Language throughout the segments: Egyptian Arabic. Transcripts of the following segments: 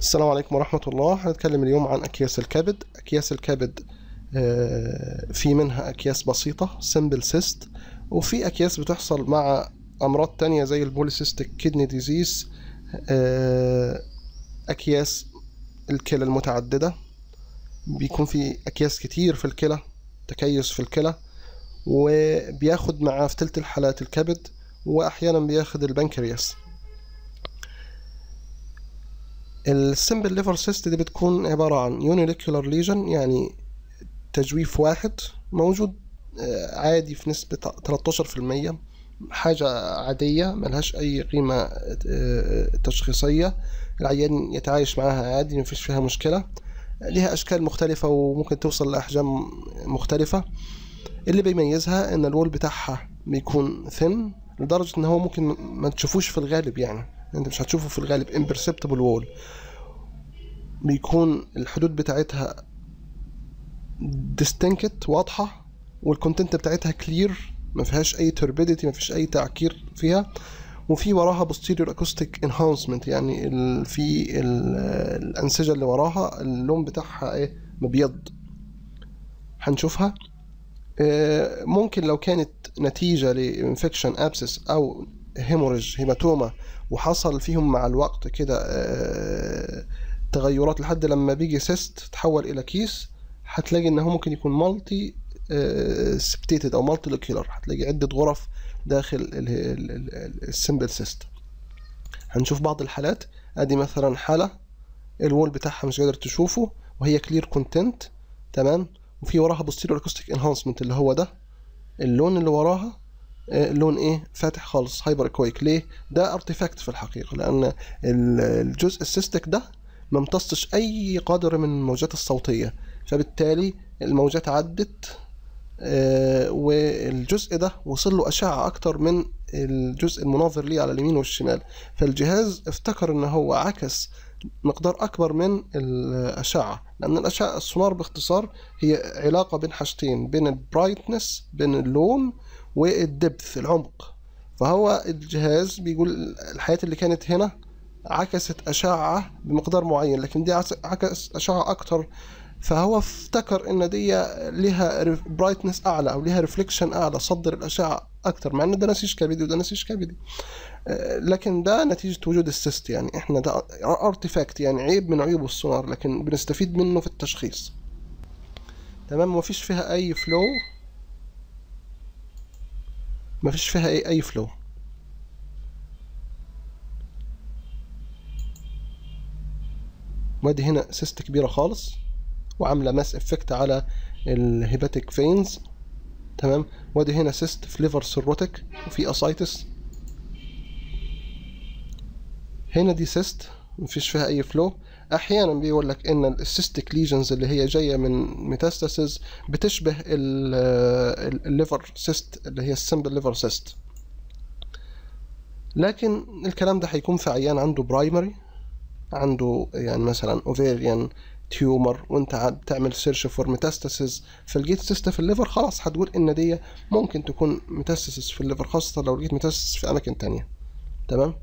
السلام عليكم ورحمة الله هنتكلم اليوم عن أكياس الكبد أكياس الكبد آه، في منها أكياس بسيطة سمبل سيست وفي أكياس بتحصل مع أمراض تانية زي البوليسيستيك كيدني ديزيز أكياس الكلى المتعددة بيكون في أكياس كتير في الكلى تكيس في الكلى وبياخد معاه في تلت الحالات الكبد وأحيانا بياخد البنكرياس السمبل ليفر سيست دي بتكون عبارة عن يونيليكولار ليجن يعني تجويف واحد موجود آه، عادي في نسبة 13% حاجة عادية ملهاش أي قيمة آه، تشخيصية العيان يتعايش معاها عادي مفيش فيها مشكلة ليها أشكال مختلفة وممكن توصل لأحجام مختلفة اللي بيميزها إن الوول بتاعها بيكون ثن لدرجة إن هو ممكن ما تشوفوش في الغالب يعني انت مش هتشوفه في الغالب imperceptible wall بيكون الحدود بتاعتها distinct واضحة والكونتنت بتاعتها كلير ما فيهاش اي turbidity ما فيش اي تعكير فيها وفي وراها posterior acoustic enhancement يعني ال في ال الأنسجة اللي وراها اللون بتاعها ايه مبيض هنشوفها آه، ممكن لو كانت نتيجة لانفكشن ابسس او هيموريج هيماتوما وحصل فيهم مع الوقت كده آه، تغيرات لحد لما بيجي سيست تحول الى كيس هتلاقي ان هو ممكن يكون مالتي سبتيتد او مالتي لوكيولر هتلاقي عده غرف داخل السمبل سيست هنشوف بعض الحالات ادي مثلا حاله الوول بتاعها مش قادر تشوفه وهي كلير كونتنت تمام وفي وراها بوستيريور اكوستيك انهانسمنت اللي هو ده اللون اللي وراها آه، لون ايه فاتح خالص هايبر كويك ليه ده ارتفاكت في الحقيقه لان الجزء السيستك ده ما امتصش اي قدر من الموجات الصوتيه فبالتالي الموجات عدت آه، والجزء ده وصل له اشعه اكتر من الجزء المناظر ليه على اليمين والشمال فالجهاز افتكر ان هو عكس مقدار اكبر من الاشعه لان الاشعه السونار باختصار هي علاقه بين حاجتين بين البرايتنس بين اللون والدبث العمق فهو الجهاز بيقول الحياة اللي كانت هنا عكست أشعة بمقدار معين لكن دي عكس أشعة أكتر فهو افتكر ان دي لها برايتنس اعلى او لها ريفليكشن اعلى صدر الاشعه اكتر مع ان ده نسيج كبدي وده نسيج كبدي آه، لكن ده نتيجه وجود السيست يعني احنا ده ارتفاكت يعني عيب من عيوب السونار لكن بنستفيد منه في التشخيص تمام مفيش فيها اي فلو ما فيش فيها اي اي فلو وادي هنا سيست كبيره خالص وعامله ماس افكت على الهيباتيك فينز تمام وادي هنا سيست في ليفر سيروتيك وفي اسايتس هنا دي سيست مفيش فيها اي فلو احيانا بيقول لك ان السيستيك ليجنز اللي هي جايه من ميتاستاسيز بتشبه الليفر سيست اللي هي السمبل ليفر سيست لكن الكلام ده هيكون في عيان عنده برايمري عنده يعني مثلا اوفيريان تيومر وانت بتعمل سيرش فور ميتاستاسيز فلقيت سيستا في الليفر خلاص هتقول ان دي ممكن تكون ميتاستاسيز في الليفر خاصه لو لقيت ميتاستاسيز في اماكن تانية تمام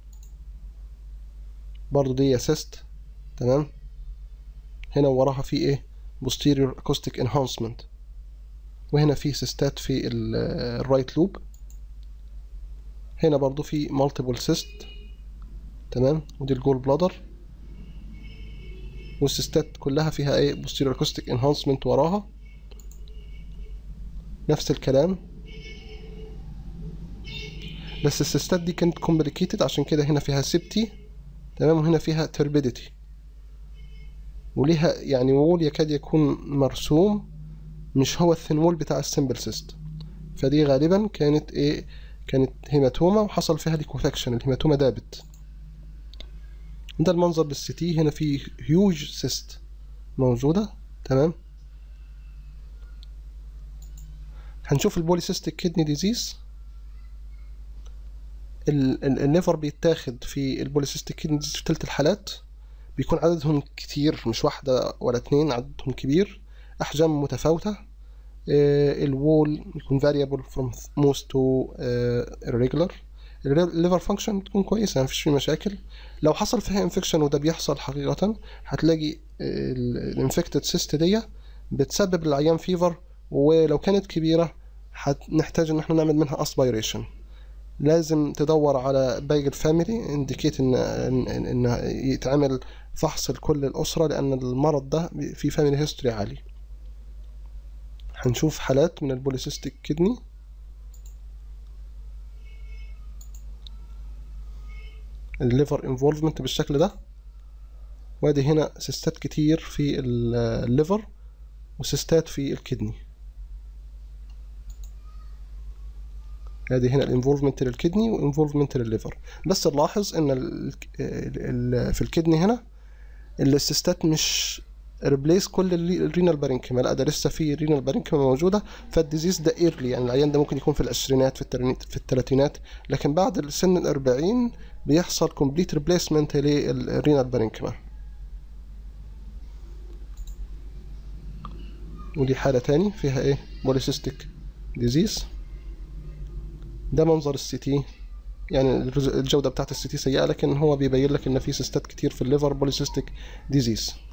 برضو دي سيست تمام هنا وراها في ايه posterior acoustic enhancement وهنا في سيستات في الرايت لوب هنا برضو في multiple cyst تمام ودي الجول بلادر والسيستات كلها فيها ايه posterior acoustic enhancement وراها نفس الكلام بس السيستات دي كانت complicated عشان كده هنا فيها سيبتي تمام وهنا فيها turbidity وليها يعني وول يكاد يكون مرسوم مش هو الثين وول بتاع السمبل سيست فدي غالبا كانت ايه كانت هيماتوما وحصل فيها ليكوفاكشن الهيماتوما دابت ده المنظر بالسيتي هنا في هيوج سيست موجودة تمام هنشوف البوليسيستيك كيدني ديزيز الليفر بيتاخد في البوليسيستيك كيدني ديزيز في تلت الحالات بيكون عددهم كتير مش واحدة ولا اتنين عددهم كبير أحجام متفاوتة uh, الوول يكون variable from most to uh, irregular الليفر فانكشن تكون كويسه مفيش فيه مشاكل لو حصل فيها انفكشن وده بيحصل حقيقه هتلاقي الانفكتد سيست دي بتسبب للعيان فيفر ولو كانت كبيره هنحتاج ان احنا نعمل منها اسبيريشن لازم تدور على باقي الفاميلي انديكيت ان ان ان يتعمل فحص لكل الاسره لان المرض ده فيه فاميلي هيستوري عالي هنشوف حالات من البوليسيستيك كدني الليفر انفولفمنت بالشكل ده وادي هنا سيستات كتير في الليفر وسيستات في الكدني ادي هنا الانفولفمنت للكدني وانفولفمنت للليفر بس نلاحظ ان ال ال في الكدني هنا السيستات مش ريبليس كل الرينال بارينكيما لا ده لسه في رينال بارينكيما موجوده فالديزيز ده ايرلي يعني العيان ده ممكن يكون في العشرينات في في الثلاثينات لكن بعد سن ال 40 بيحصل كومبليت ريبليسمنت للرينال بارينكيما ودي حاله تاني فيها ايه بوليسيستيك ديزيز ده منظر السي تي يعني الجوده بتاعت السي تي سيئه لكن هو بيبين لك ان في سيستات كتير في الليفر بوليسيستيك ديزيز